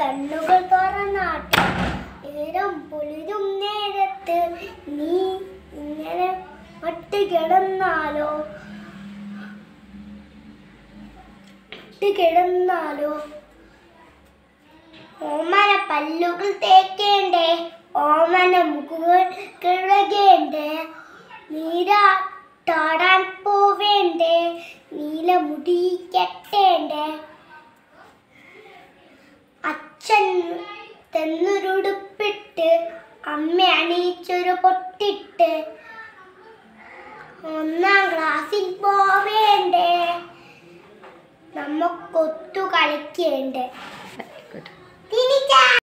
കണ്ണുകൾ തുറന്നാട്ടെ നേരം പൊളിരും നേരത്ത് നീ ഇങ്ങനെ മട്ട് കിടന്നാലോ മട്ട് കിടന്നാലോ ഓമന പല്ലുകൾ തേക്കേണ്ടേ ഓമന മുഖങ്ങൾ കിഴകേണ്ടേ നീരാട്ടാടാൻ പോവേണ്ടേ നീല മുടി കെട്ടേണ്ടേ അച്ഛൻ തെന്നൊരുടുപ്പിട്ട് അമ്മ അണിയിച്ചൊരു പൊട്ടിട്ട് ഒന്നാം ക്ലാസ്സിൽ പോവേണ്ടേ നമുക്കൊത്തു കളിക്കേണ്ടേ ഗുഡ് തിരിച്ചാ